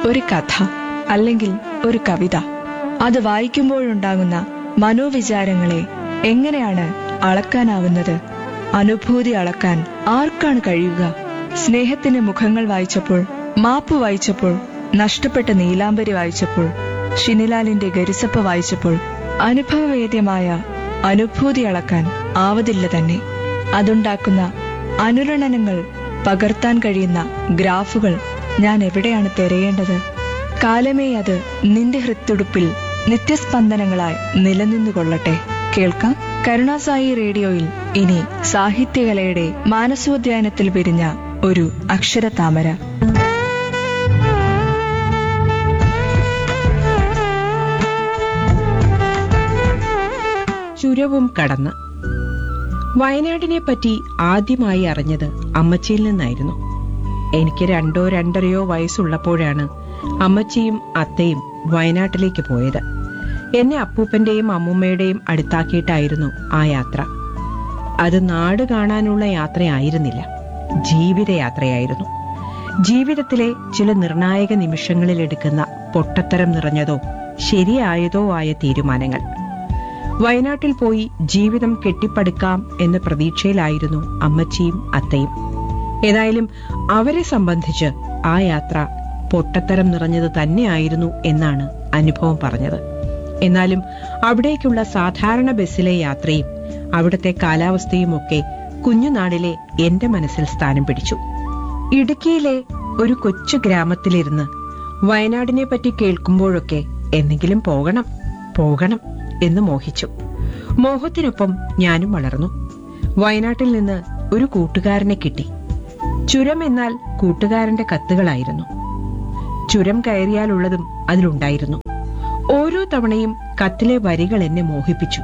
ഒരു കഥ അല്ലെങ്കിൽ ഒരു കവിത അത് വായിക്കുമ്പോഴുണ്ടാകുന്ന മനോവിചാരങ്ങളെ എങ്ങനെയാണ് അളക്കാനാവുന്നത് അനുഭൂതി അളക്കാൻ ആർക്കാണ് കഴിയുക സ്നേഹത്തിന്റെ മുഖങ്ങൾ വായിച്ചപ്പോൾ മാപ്പ് വായിച്ചപ്പോൾ നഷ്ടപ്പെട്ട നീലാംബരി വായിച്ചപ്പോൾ ഷിനിലാലിന്റെ ഗരിസപ്പ വായിച്ചപ്പോൾ അനുഭവവേദ്യമായ അനുഭൂതി അളക്കാൻ ആവതില്ല തന്നെ അതുണ്ടാക്കുന്ന അനുരണനങ്ങൾ പകർത്താൻ കഴിയുന്ന ഗ്രാഫുകൾ ഞാൻ എവിടെയാണ് തിരയേണ്ടത് കാലമേ അത് നിന്റെ ഹൃത്തുടുപ്പിൽ നിത്യസ്പന്ദനങ്ങളായി നിലനിന്നുകൊള്ളട്ടെ കേൾക്കാം കരുണാസായി റേഡിയോയിൽ ഇനി സാഹിത്യകലയുടെ മാനസോദ്യാനത്തിൽ വിരിഞ്ഞ ഒരു അക്ഷരതാമര ചുരവും കടന്ന് വയനാടിനെ പറ്റി ആദ്യമായി അറിഞ്ഞത് അമ്മച്ചിയിൽ നിന്നായിരുന്നു എനിക്ക് രണ്ടോ രണ്ടരയോ വയസ്സുള്ളപ്പോഴാണ് അമ്മച്ചിയും അത്തയും വയനാട്ടിലേക്ക് പോയത് എന്നെ അപ്പൂപ്പന്റെയും അമ്മൂമ്മയുടെയും അടുത്താക്കിയിട്ടായിരുന്നു ആ യാത്ര അത് നാട് കാണാനുള്ള യാത്രയായിരുന്നില്ല ജീവിതയാത്രയായിരുന്നു ജീവിതത്തിലെ ചില നിർണായക നിമിഷങ്ങളിൽ എടുക്കുന്ന പൊട്ടത്തരം നിറഞ്ഞതോ ശരിയായതോ ആയ തീരുമാനങ്ങൾ വയനാട്ടിൽ പോയി ജീവിതം കെട്ടിപ്പടുക്കാം എന്ന പ്രതീക്ഷയിലായിരുന്നു അമ്മച്ചിയും അത്തയും ഏതായാലും അവരെ സംബന്ധിച്ച് ആ യാത്ര പൊട്ടത്തരം നിറഞ്ഞത് തന്നെയായിരുന്നു എന്നാണ് അനുഭവം പറഞ്ഞത് എന്നാലും അവിടേക്കുള്ള സാധാരണ ബസ്സിലെ യാത്രയും അവിടുത്തെ കാലാവസ്ഥയും ഒക്കെ കുഞ്ഞുനാടിലെ എന്റെ മനസ്സിൽ സ്ഥാനം പിടിച്ചു ഇടുക്കിയിലെ ഒരു കൊച്ചു ഗ്രാമത്തിലിരുന്ന് വയനാടിനെ പറ്റി കേൾക്കുമ്പോഴൊക്കെ എന്തെങ്കിലും പോകണം പോകണം എന്ന് മോഹിച്ചു മോഹത്തിനൊപ്പം ഞാനും വളർന്നു വയനാട്ടിൽ നിന്ന് ഒരു കൂട്ടുകാരനെ കിട്ടി ചുരം എന്നാൽ കൂട്ടുകാരന്റെ കത്തുകളായിരുന്നു ചുരം കയറിയാലുള്ളതും അതിലുണ്ടായിരുന്നു ഓരോ തവണയും കത്തിലെ വരികൾ എന്നെ മോഹിപ്പിച്ചു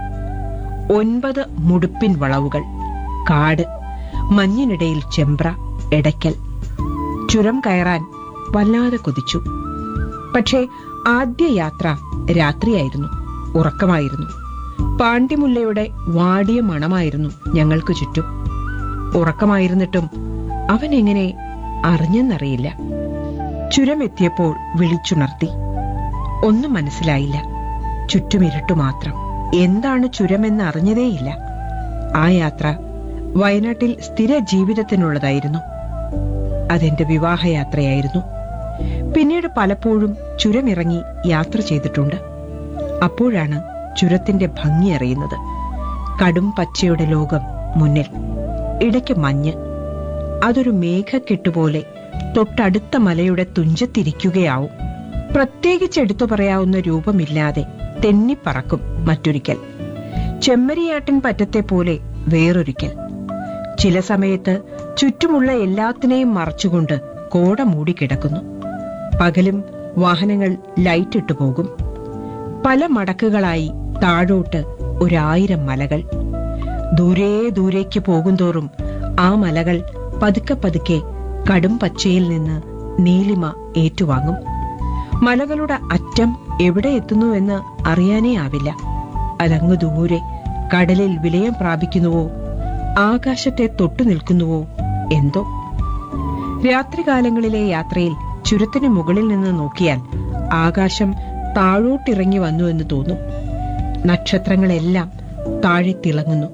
ഒൻപത് മുടുപ്പിൻ വളവുകൾ കാട് മഞ്ഞിനിടയിൽ ചെമ്പ്ര എടയ്ക്കൽ ചുരം കയറാൻ വല്ലാതെ കൊതിച്ചു പക്ഷേ ആദ്യ യാത്ര രാത്രിയായിരുന്നു ഉറക്കമായിരുന്നു പാണ്ഡിമുല്ലയുടെ വാടിയ മണമായിരുന്നു ഞങ്ങൾക്ക് ചുറ്റും ഉറക്കമായിരുന്നിട്ടും അവൻ എങ്ങനെ അറിഞ്ഞെന്നറിയില്ല ചുരമെത്തിയപ്പോൾ വിളിച്ചുണർത്തി ഒന്നും മനസ്സിലായില്ല ചുറ്റും ഇരുട്ടു മാത്രം എന്താണ് ചുരമെന്ന് അറിഞ്ഞതേയില്ല ആ യാത്ര വയനാട്ടിൽ സ്ഥിര ജീവിതത്തിനുള്ളതായിരുന്നു അതെന്റെ വിവാഹയാത്രയായിരുന്നു പിന്നീട് പലപ്പോഴും ചുരമിറങ്ങി യാത്ര ചെയ്തിട്ടുണ്ട് അപ്പോഴാണ് ചുരത്തിന്റെ ഭംഗി അറിയുന്നത് കടും പച്ചയുടെ ലോകം മുന്നിൽ ഇടയ്ക്ക് മഞ്ഞ് അതൊരു മേഘക്കെട്ടുപോലെ തൊട്ടടുത്ത മലയുടെ തുഞ്ചത്തിരിക്കുകയാവും പ്രത്യേകിച്ച് എടുത്തു പറയാവുന്ന രൂപമില്ലാതെ തെന്നിപ്പറക്കും മറ്റൊരിക്കൽ ചെമ്മരിയാട്ടിൻ പറ്റത്തെ പോലെ വേറൊരിക്കൽ ചില സമയത്ത് ചുറ്റുമുള്ള എല്ലാത്തിനെയും മറച്ചുകൊണ്ട് കോട മൂടിക്കിടക്കുന്നു പകലും വാഹനങ്ങൾ ലൈറ്റിട്ടു പോകും പല മടക്കുകളായി താഴോട്ട് ഒരായിരം മലകൾ ദൂരേ ദൂരേക്ക് പോകുന്തോറും ആ മലകൾ പതുക്കെ പതുക്കെ കടും പച്ചയിൽ നിന്ന് നീലിമ ഏറ്റുവാങ്ങും മലകളുടെ അറ്റം എവിടെ എത്തുന്നുവെന്ന് അറിയാനേ ആവില്ല അതങ്ങു ദൂരെ കടലിൽ വിലയം പ്രാപിക്കുന്നുവോ ആകാശത്തെ തൊട്ടു നിൽക്കുന്നുവോ എന്തോ രാത്രികാലങ്ങളിലെ യാത്രയിൽ ചുരത്തിന് മുകളിൽ നിന്ന് നോക്കിയാൽ ആകാശം താഴോട്ടിറങ്ങി വന്നു എന്ന് തോന്നും നക്ഷത്രങ്ങളെല്ലാം താഴെ തിളങ്ങുന്നു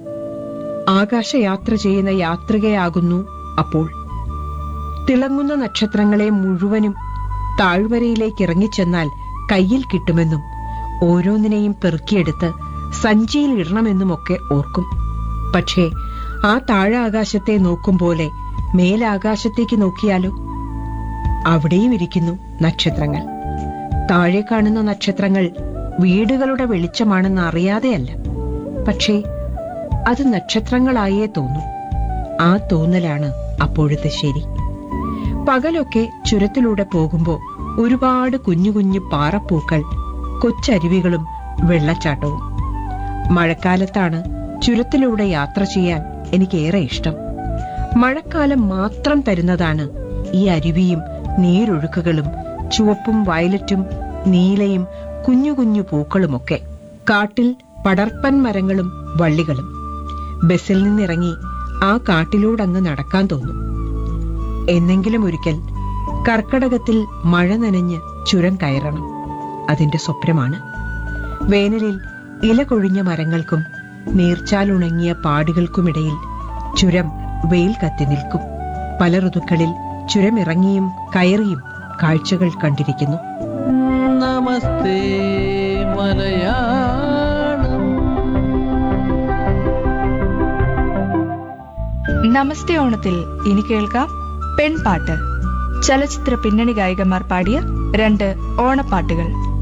ആകാശയാത്ര ചെയ്യുന്ന യാത്രികയാകുന്നു അപ്പോൾ തിളങ്ങുന്ന നക്ഷത്രങ്ങളെ മുഴുവനും താഴ്വരയിലേക്ക് ഇറങ്ങിച്ചെന്നാൽ കയ്യിൽ കിട്ടുമെന്നും ഓരോന്നിനെയും പെറുക്കിയെടുത്ത് സഞ്ചിയിൽ ഇടണമെന്നുമൊക്കെ ഓർക്കും പക്ഷേ ആ താഴാകാശത്തെ നോക്കും പോലെ മേലാകാശത്തേക്ക് നോക്കിയാലോ അവിടെയും ഇരിക്കുന്നു നക്ഷത്രങ്ങൾ താഴെ കാണുന്ന നക്ഷത്രങ്ങൾ വീടുകളുടെ വെളിച്ചമാണെന്ന് അറിയാതെയല്ല പക്ഷേ അത് നക്ഷത്രങ്ങളായേ തോന്നും ആ തോന്നലാണ് അപ്പോഴത്തെ ശരി പകലൊക്കെ ചുരത്തിലൂടെ പോകുമ്പോൾ ഒരുപാട് കുഞ്ഞു കുഞ്ഞു പാറപ്പൂക്കൾ കൊച്ചരുവികളും വെള്ളച്ചാട്ടവും മഴക്കാലത്താണ് ചുരത്തിലൂടെ യാത്ര ചെയ്യാൻ എനിക്കേറെ ഇഷ്ടം മഴക്കാലം മാത്രം തരുന്നതാണ് ഈ അരുവിയും നീരൊഴുക്കുകളും ചുവപ്പും വയലറ്റും നീലയും കുഞ്ഞു കുഞ്ഞു പൂക്കളുമൊക്കെ കാട്ടിൽ പടർപ്പൻ മരങ്ങളും വള്ളികളും ബസ്സിൽ നിന്നിറങ്ങി ആ കാട്ടിലൂടങ്ങ് നടക്കാൻ തോന്നും എന്നെങ്കിലും ഒരിക്കൽ കർക്കടകത്തിൽ മഴ നനഞ്ഞ് ചുരം കയറണം അതിന്റെ സ്വപ്നമാണ് വേനലിൽ ഇല കൊഴിഞ്ഞ മരങ്ങൾക്കും നീർച്ചാലുണങ്ങിയ പാടുകൾക്കുമിടയിൽ ചുരം വെയിൽ കത്തി നിൽക്കും പല ഋതുക്കളിൽ ചുരം ഇറങ്ങിയും കയറിയും കാഴ്ചകൾ കണ്ടിരിക്കുന്നു നമസ്തേ മലയാളം നമസ്തേ ഓണത്തിൽ ഇനി കേൾക്കാം പെൺപാട്ട് ചലച്ചിത്ര പിന്നണി ഗായികമാർ പാടിയ രണ്ട് ഓണപ്പാട്ടുകൾ